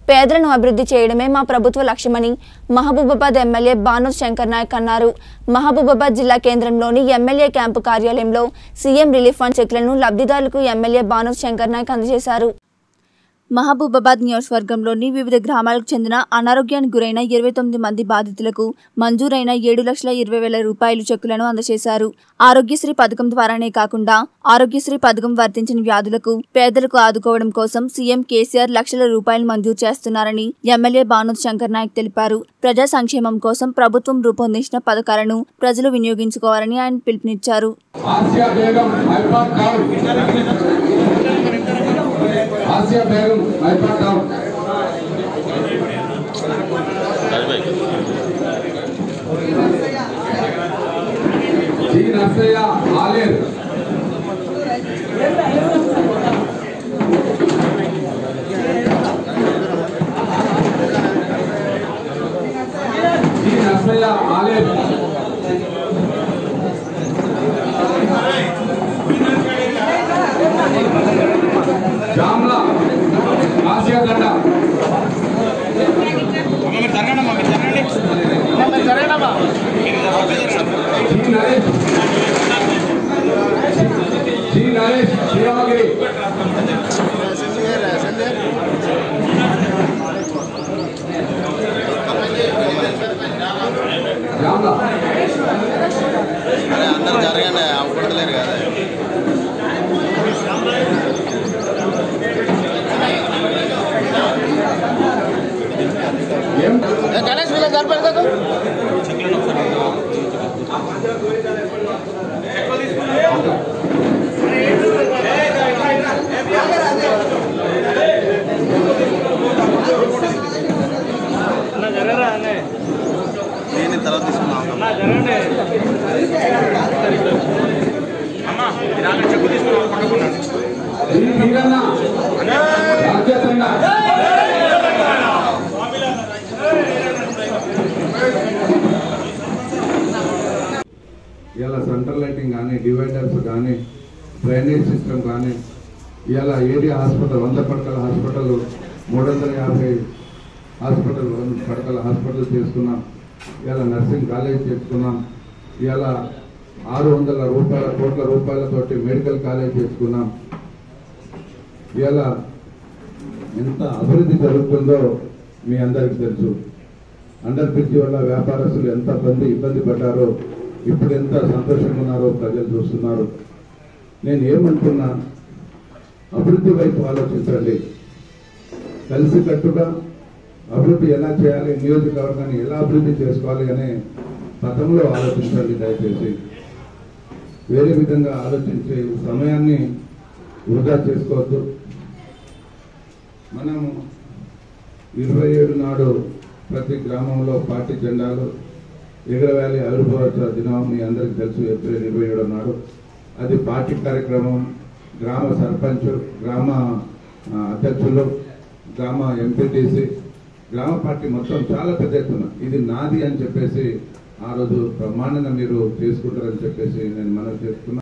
పేదలను అభివృద్ధి చేయడమే మా ప్రభుత్వ లక్ష్యమని మహబూబాబాద్ ఎమ్మెల్యే బానోద్ శంకర్ నాయక్ అన్నారు మహబూబాబాద్ జిల్లా కేంద్రంలోని ఎమ్మెల్యే క్యాంపు కార్యాలయంలో సీఎం రిలీఫ్ ఫండ్ చెక్లను లబ్ధిదారులకు ఎమ్మెల్యే బానోద్ శంకర్ నాయక్ అందజేశారు మహబూబాబాద్ నియోజకవర్గంలోని వివిధ గ్రామాలకు చెందిన అనారోగ్యానికి గురైన ఇరవై తొమ్మిది మంది బాధితులకు మంజూరైన ఏడు లక్షల ఇరవై వేల రూపాయలు చెక్కులను అందజేశారు ఆరోగ్యశ్రీ పథకం ద్వారానే కాకుండా ఆరోగ్యశ్రీ పథకం వర్తించిన వ్యాధులకు పేదలకు ఆదుకోవడం కోసం సీఎం కేసీఆర్ లక్షల రూపాయలు మంజూరు చేస్తున్నారని ఎమ్మెల్యే బానోద్ శంకర్ నాయక్ తెలిపారు ప్రజా సంక్షేమం కోసం ప్రభుత్వం రూపొందించిన పథకాలను ప్రజలు వినియోగించుకోవాలని ఆయన పిలుపునిచ్చారు Asiya Begum Maipat town Asiya Begum Maipat town G Narsaiah Aler G Narsaiah Aler Jamla Asiya దండ జీ నరేష్ జీ నరేష్ శ్రీరామగిరి జామ్లా అరే అందరు జరగండి అవ్వడలేరు కదా ఏం గణేష్ వీళ్ళ సరిపోయి కదా నేను తర్వాత తీసుకున్నాను జీ వీరన్న రాజ్య దండ ఇలా సెంట్రల్ లైటింగ్ కానీ డివైడర్స్ కానీ డ్రైనేజ్ సిస్టమ్ కానీ ఇలా ఏరియా హాస్పిటల్ వంద పడకల హాస్పిటల్ మూడు వందల యాభై హాస్పిటల్ వంద పడకల హాస్పిటల్ చేసుకున్నాం ఇలా నర్సింగ్ కాలేజ్ చేసుకున్నాం ఇలా ఆరు వందల రూపాయల కోట్ల రూపాయలతోటి మెడికల్ కాలేజ్ చేసుకున్నాం ఇలా ఎంత అభివృద్ధి జరుగుతుందో మీ అందరికీ తెలుసు అండర్ బ్రిడ్జి వల్ల వ్యాపారస్తులు ఎంత మంది ఇబ్బంది పడ్డారో ఇప్పుడు ఎంత సంతోషంగా ఉన్నారో ప్రజలు చూస్తున్నారు నేను ఏమంటున్నా అభివృద్ధి వైపు ఆలోచించండి కలిసికట్టుగా అభివృద్ధి ఎలా చేయాలి నియోజకవర్గాన్ని ఎలా అభివృద్ధి చేసుకోవాలి అనే పథంలో ఆలోచించండి దయచేసి వేరే విధంగా ఆలోచించే సమయాన్ని వృధా చేసుకోవద్దు మనము ఇరవై ఏడు నాడు ప్రతి గ్రామంలో పార్టీ జెండాలు ఎగరవేలి ఆవిర్భావ దినం మీ అందరికీ తెలుసు ఏప్రిల్ ఇరవై ఏడు నాడు అది పార్టీ కార్యక్రమం గ్రామ సర్పంచ్ గ్రామ ఆ, అధ్యక్షులు గ్రామ ఎంపీటీసీ గ్రామ పార్టీ మొత్తం చాలా పెద్ద ఎత్తున ఇది నాది అని చెప్పేసి ఆ రోజు బ్రహ్మాండంగా మీరు చేసుకుంటారని చెప్పేసి నేను మనవి చేస్తున్నా